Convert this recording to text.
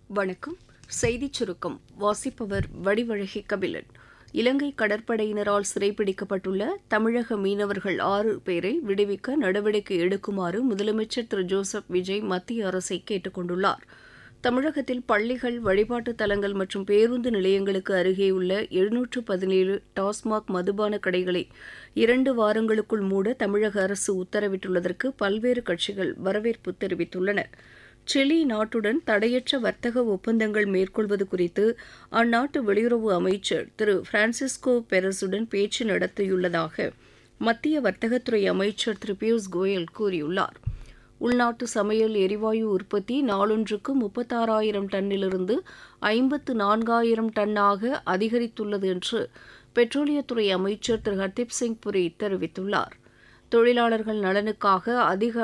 வணக்கம் செய்திச் சுருக்கம் வாசிப்பவர் வடிவழகி கபிலன் இலங்கை கடற்படையினரால் சிறைப்பிடிக்கப்பட்டுள்ள தமிழக மீனவர்கள் ஆறு பேரை விடுவிக்க நடவடிக்கை எடுக்குமாறு முதலமைச்சர் திரு ஜோசப் விஜய் மத்திய அரசை கேட்டுக் கொண்டுள்ளார் தமிழகத்தில் பள்ளிகள் வழிபாட்டுத் தலங்கள் மற்றும் பேருந்து நிலையங்களுக்கு அருகேயுள்ள எழுநூற்று பதினேழு டாஸ்மாக் மதுபான கடைகளை இரண்டு வாரங்களுக்குள் மூட தமிழக அரசு உத்தரவிட்டுள்ளதற்கு பல்வேறு கட்சிகள் வரவேற்பு தெரிவித்துள்ளன சிலி நாட்டுடன் தடையற்ற வர்த்தக ஒப்பந்தங்கள் மேற்கொள்வது குறித்து அந்நாட்டு வெளியுறவு அமைச்சர் திரு பிரான்சிஸ்கோ பெரஸுடன் பேச்சு நடத்தியுள்ளதாக மத்திய வர்த்தகத்துறை அமைச்சர் திரு பியூஷ் கோயல் கூறியுள்ளார் உள்நாட்டு சமையல் எரிவாயு உற்பத்தி நாளொன்றுக்கு முப்பத்தாறாயிரம் டன்னிலிருந்து ஐம்பத்து நான்காயிரம் டன்னாக அதிகரித்துள்ளது என்று பெட்ரோலியத்துறை அமைச்சர் திரு ஹர்தீப் சிங் புரி தெரிவித்துள்ளார் தொழிலாளர்கள் நலனுக்காக அதிக